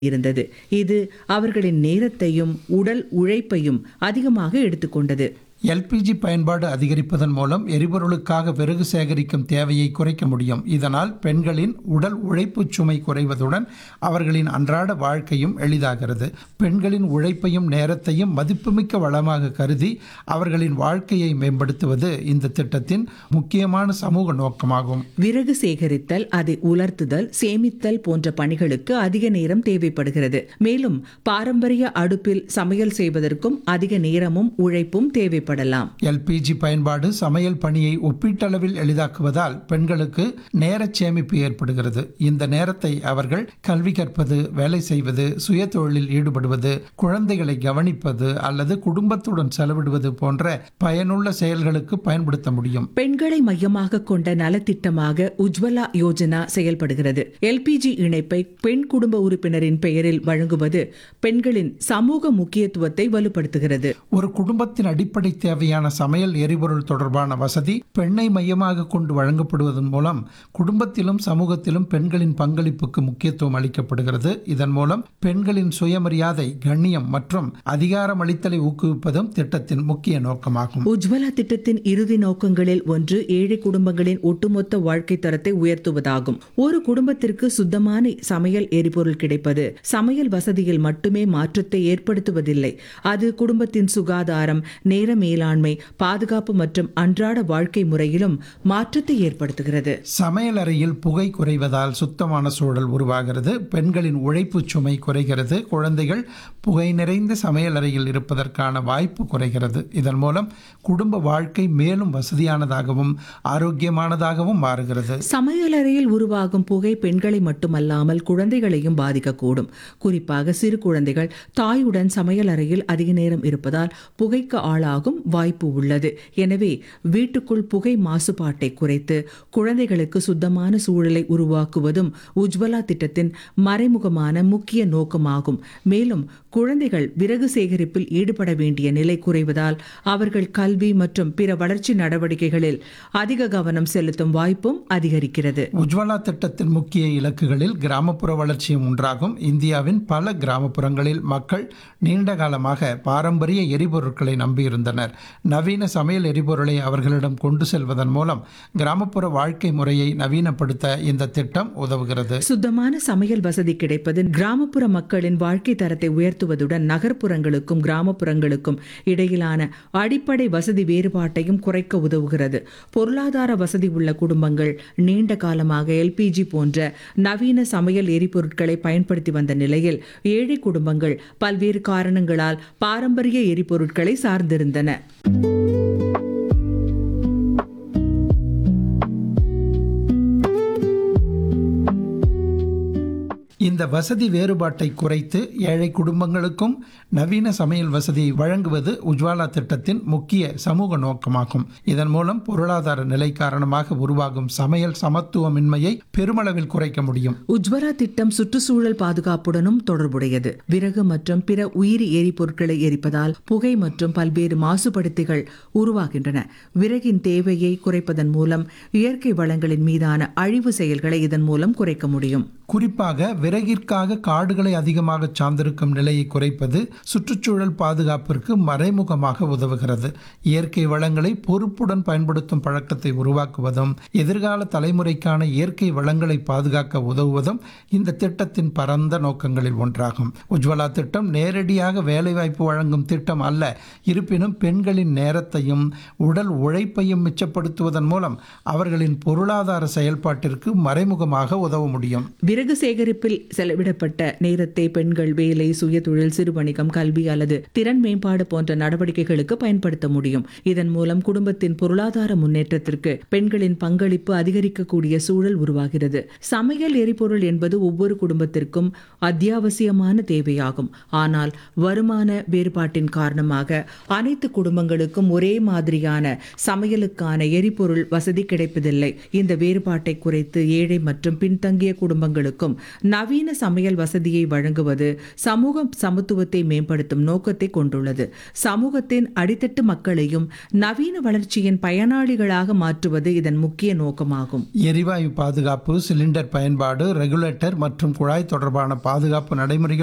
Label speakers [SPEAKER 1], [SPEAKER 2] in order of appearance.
[SPEAKER 1] இருந்தது இது அவர்களின் நேரத்தையும் உடல் உழைப்பையும் அதிகமாக எடுத்துக்கொண்டது
[SPEAKER 2] எல்பிஜி பயன்பாடு அதிகரிப்பதன் மூலம் எரிபொருளுக்காக விறகு சேகரிக்கும் தேவையை குறைக்க முடியும் இதனால் பெண்களின் உடல் உழைப்பு சுமை குறைவதுடன் அவர்களின் அன்றாட வாழ்க்கையும் எளிதாகிறது பெண்களின் உழைப்பையும் நேரத்தையும் மதிப்புமிக்க வளமாக கருதி அவர்களின் வாழ்க்கையை மேம்படுத்துவது இந்த திட்டத்தின் முக்கியமான சமூக நோக்கமாகும்
[SPEAKER 1] விறகு சேகரித்தல் அதை உலர்த்துதல் சேமித்தல் போன்ற பணிகளுக்கு அதிக நேரம் தேவைப்படுகிறது மேலும் பாரம்பரிய அடுப்பில் சமையல் செய்வதற்கும் அதிக நேரமும் உழைப்பும் தேவைப்படலாம்
[SPEAKER 2] எல்பிஜி பயன்பாடு சமையல் பணியை ஒப்பீட்டளவில் எளிதாக்குவதால் பெண்களுக்கு நேரச் சேமிப்பு ஏற்படுகிறது இந்த நேரத்தை அவர்கள் கல்வி கற்பது வேலை செய்வது சுய தொழிலில் ஈடுபடுவது குழந்தைகளை கவனிப்பது அல்லது குடும்பத்துடன் செலவிடுவது போன்ற பயனுள்ள செயல்களுக்கு பயன்படுத்த முடியும்
[SPEAKER 1] பெண்களை மையமாக கொண்ட நலத்திட்டமாக உஜ்வலா யோஜனா செயல்படுகிறது எல்பிஜி இணைப்பை பெண் குடும்ப உறுப்பினரின் பெயரில் வழங்குவது பெண்களின் சமூக முக்கியத்துவத்தை வலுப்படுத்துகிறது
[SPEAKER 2] ஒரு குடும்பத்தின் அடிப்படை தேவையான சமையல் எரிபொருள் தொடர்பான வசதி பெண்ணை மையமாக கொண்டு வழங்கப்படுவதன் மூலம் குடும்பத்திலும் சமூகத்திலும் பெண்களின் பங்களிப்புக்கு முக்கியத்துவம் அளிக்கப்படுகிறது இதன் மூலம் பெண்களின் சுயமரியாதை கண்ணியம் மற்றும் அதிகாரம் அளித்தலை ஊக்குவிப்பதும் திட்டத்தின் முக்கிய நோக்கமாகும்
[SPEAKER 1] உஜ்வலா திட்டத்தின் இறுதி நோக்கங்களில் ஒன்று ஏழை குடும்பங்களின் ஒட்டுமொத்த வாழ்க்கை தரத்தை உயர்த்துவதாகும் ஒரு குடும்பத்திற்கு சுத்தமான சமையல் எரிபொருள் கிடைப்பது சமையல் வசதியில் மட்டுமே மாற்றத்தை ஏற்படுத்துவதில்லை அது குடும்பத்தின் சுகாதாரம் நேர மேலாண்மை பாதுகாப்பு மற்றும் அன்றாட வாழ்க்கை முறையிலும் மாற்றத்தை ஏற்படுத்துகிறது
[SPEAKER 2] சமையல் அறையில் புகை குறைவதால் சுத்தமான சூழல் உருவாகிறது பெண்களின் உழைப்பு சுமை குறைகிறது குழந்தைகள் புகை நிறைந்த சமையல் அறையில் இருப்பதற்கான வாய்ப்பு குறைகிறது இதன் மூலம் குடும்ப வாழ்க்கை மேலும் வசதியானதாகவும் ஆரோக்கியமானதாகவும் மாறுகிறது
[SPEAKER 1] சமையலறையில் உருவாகும் புகை பெண்களை மட்டுமல்லாமல் குழந்தைகளையும் பாதிக்கக்கூடும் குறிப்பாக சிறு குழந்தைகள் தாயுடன் சமையலறையில் அதிக நேரம் இருப்பதால் புகைக்கு ஆளாகும் வாய்ப்பு உள்ளது எனவே வீட்டுக்குள் புகை மாசுபாட்டை குறைத்து குழந்தைகளுக்கு சுத்தமான சூழலை உருவாக்குவதும் உஜ்வலா திட்டத்தின் மறைமுகமான முக்கிய நோக்கமாகும் மேலும் குழந்தைகள் விறகு சேகரிப்பில் ஈடுபட வேண்டிய நிலை குறைவதால் அவர்கள் கல்வி மற்றும் பிற வளர்ச்சி நடவடிக்கைகளில் அதிக கவனம் செலுத்தும் வாய்ப்பும் அதிகரிக்கிறது
[SPEAKER 2] உஜ்வலா திட்டத்தின் முக்கிய இலக்குகளில் கிராமப்புற வளர்ச்சியும் ஒன்றாகும் இந்தியாவின் பல கிராமப்புறங்களில் மக்கள் நீண்ட காலமாக பாரம்பரிய எரிபொருட்களை நம்பியிருந்தனர் நவீன சமையல் எரிபொருளை அவர்களிடம் கொண்டு செல்வதன் மூலம் கிராமப்புற வாழ்க்கை முறையை நவீனப்படுத்த இந்த திட்டம் உதவுகிறது
[SPEAKER 1] சுத்தமான சமையல் வசதி கிடைப்பது கிராமப்புற மக்களின் வாழ்க்கை தரத்தை உயர்த்துவதுடன் நகர்ப்புறங்களுக்கும் கிராமப்புறங்களுக்கும் இடையிலான அடிப்படை வசதி வேறுபாட்டையும் குறைக்க உதவுகிறது பொருளாதார வசதி உள்ள குடும்பங்கள் நீண்ட காலமாக எல்பிஜி போன்ற நவீன சமையல் எரிபொருட்களை பயன்படுத்தி வந்த நிலையில் ஏழை குடும்பங்கள் பல்வேறு காரணங்களால் பாரம்பரிய எரிபொருட்களை சார்ந்திருந்தன
[SPEAKER 2] இந்த வசதி வேறுபாட்டை குறைத்து ஏழை குடும்பங்களுக்கும் நவீன சமையல் வசதியை வழங்குவது உஜ்வாலா திட்டத்தின் முக்கிய சமூக நோக்கமாகும் இதன் மூலம் பொருளாதார நிலை காரணமாக உருவாகும் சமையல் சமத்துவமின்மையை பெருமளவில் குறைக்க முடியும்
[SPEAKER 1] உஜ்வலா திட்டம் சுற்றுச்சூழல் பாதுகாப்புடனும் தொடர்புடையது விறகு மற்றும் பிற உயிரி எரிபொருட்களை எரிப்பதால் புகை மற்றும் பல்வேறு மாசுபடுத்திகள் உருவாகின்றன விறகின் தேவையை குறைப்பதன் மூலம் இயற்கை வளங்களின் மீதான அழிவு செயல்களை இதன் மூலம் குறைக்க முடியும்
[SPEAKER 2] குறிப்பாக விறகிற்காக காடுகளை அதிகமாக சார்ந்திருக்கும் நிலையை குறைப்பது சுற்றுச்சூழல் பாதுகாப்பிற்கு மறைமுகமாக உதவுகிறது இயற்கை வளங்களை பொறுப்புடன் பயன்படுத்தும் பழக்கத்தை உருவாக்குவதும் எதிர்கால தலைமுறைக்கான இயற்கை வளங்களை பாதுகாக்க உதவுவதும் இந்த திட்டத்தின் பரந்த நோக்கங்களில் ஒன்றாகும் உஜ்வலா திட்டம் நேரடியாக வேலைவாய்ப்பு வழங்கும் திட்டம் அல்ல இருப்பினும் பெண்களின் நேரத்தையும் உடல் உழைப்பையும் மிச்சப்படுத்துவதன் மூலம் அவர்களின் பொருளாதார செயல்பாட்டிற்கு மறைமுகமாக உதவ முடியும்
[SPEAKER 1] விறகு சேகரிப்பில் செலவிடப்பட்ட நேரத்தை பெண்கள் வேலை சுயதொழில் சிறு வணிகம் கல்வி அல்லது திறன் மேம்பாடு போன்ற நடவடிக்கைகளுக்கு பயன்படுத்த முடியும் இதன் மூலம் குடும்பத்தின் பொருளாதார முன்னேற்றத்திற்கு பெண்களின் பங்களிப்பு அதிகரிக்கக்கூடிய சூழல் உருவாகிறது சமையல் எரிபொருள் என்பது ஒவ்வொரு குடும்பத்திற்கும் அத்தியாவசியமான தேவையாகும் ஆனால் வருமான வேறுபாட்டின் காரணமாக அனைத்து குடும்பங்களுக்கும் ஒரே மாதிரியான சமையலுக்கான எரிபொருள் வசதி கிடைப்பதில்லை இந்த வேறுபாட்டை குறைத்து ஏழை மற்றும் பின்தங்கிய குடும்பங்களுக்கும் நவீன நவீன சமையல் வசதியை வழங்குவது சமூக சமத்துவத்தை மேம்படுத்தும் நோக்கத்தை கொண்டுள்ளது சமூகத்தின் அடித்தட்டு மக்களையும் நவீன வளர்ச்சியின் பயனாளிகளாக மாற்றுவது இதன் முக்கிய நோக்கமாகும்
[SPEAKER 2] எரிவாயு பாதுகாப்பு சிலிண்டர் பயன்பாடு ரெகுலேட்டர் மற்றும் குழாய் தொடர்பான பாதுகாப்பு நடைமுறைகள்